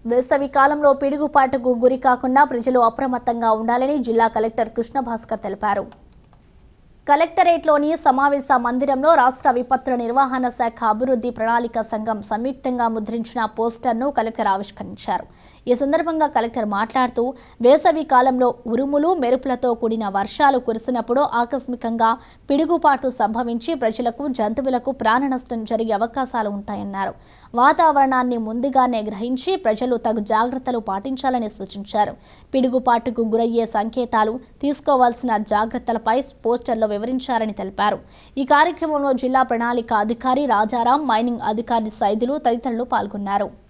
వేసవి కాలంలో పిడుగుపాటుకు గురి కాకుండా ప్రజలు అప్రమత్తంగా ఉండాలని జిల్లా కలెక్టర్ కృష్ణ భాస్కర్ తెలిపారు కలెక్టరేట్లోని సమావేశ మందిరంలో రాష్ట్ర విపత్తుల నిర్వహణ శాఖ అభివృద్ధి ప్రణాళిక సంఘం సంయుక్తంగా ముద్రించిన పోస్టర్ను కలెక్టర్ ఆవిష్కరించారు ఈ సందర్భంగా కలెక్టర్ మాట్లాడుతూ వేసవి కాలంలో ఉరుములు మెరుపులతో కూడిన వర్షాలు కురిసినప్పుడు ఆకస్మికంగా పిడుగుపాటు సంభవించి ప్రజలకు జంతువులకు ప్రాణ నష్టం జరిగే అవకాశాలు ఉంటాయన్నారు వాతావరణాన్ని ముందుగానే గ్రహించి ప్రజలు తగు జాగ్రత్తలు పాటించాలని సూచించారు పిడుగుపాటుకు గురయ్యే సంకేతాలు తీసుకోవాల్సిన జాగ్రత్తలపై పోస్టర్లో వివరించారని తెలిపారు ఈ కార్యక్రమంలో జిల్లా ప్రణాళిక అధికారి రాజారాం మైనింగ్ అధికారి సైదులు తదితరులు పాల్గొన్నారు